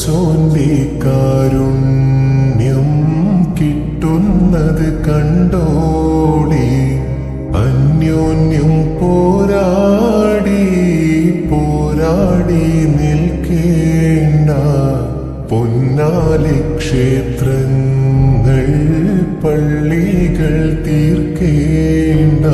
പഠിച്ചോന്റെ കാരുണ്യം കിട്ടുന്നത് കണ്ടോളി അന്യോന്യം പോരാടി പോരാടി നിൽക്കേണ്ട പൊന്നാലി ക്ഷേത്രങ്ങൾ പള്ളികൾ തീർക്കേണ്ട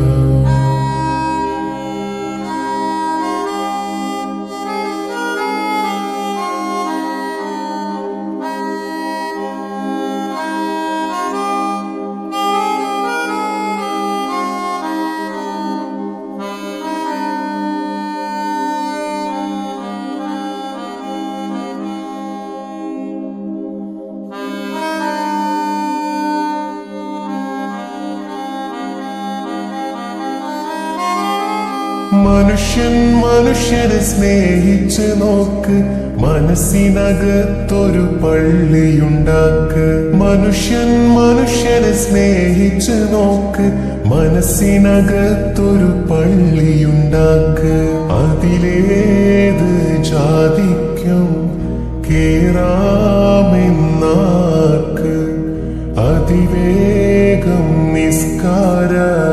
മനുഷ്യൻ മനുഷ്യനെ സ്നേഹിച്ച് നോക്ക് മനസ്സിനകത്തൊരു പള്ളിയുണ്ടാക്ക് മനുഷ്യൻ മനുഷ്യനെ സ്നേഹിച്ച് നോക്ക് മനസ്സിനകത്തൊരു പള്ളിയുണ്ടാക്ക് അതിലേത് ജാതിക്കും കേറാമെന്നാർക്ക് അതിവേഗം നിസ്കാര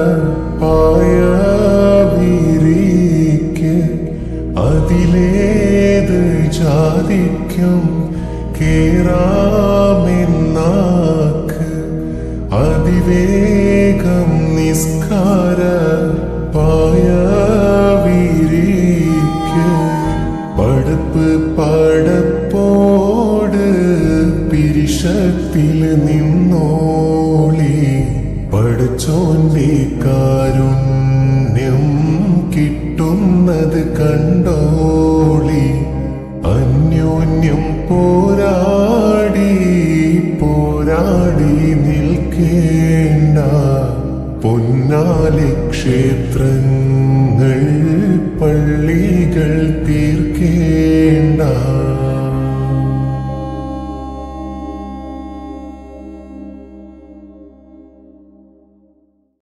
പായവിരിക്ക് അതിലേത് ജാതിക്കും കേറാമെന്നാക്ക് അതിവേഗം നിസ്കാര പായവിരിക്ക് പടപ്പ് പടപ്പോട് പിരിശത്തിൽ നിന്നോളി പഠിച്ചോന്റെ കാരുണ്യം കിട്ടുന്നത് കണ്ടോളി അന്യോന്യം പോരാടി പോരാടി നിൽക്കേണ്ട പൊന്നാലി ക്ഷേത്രങ്ങൾ പള്ളികൾ തീർക്കേണ്ട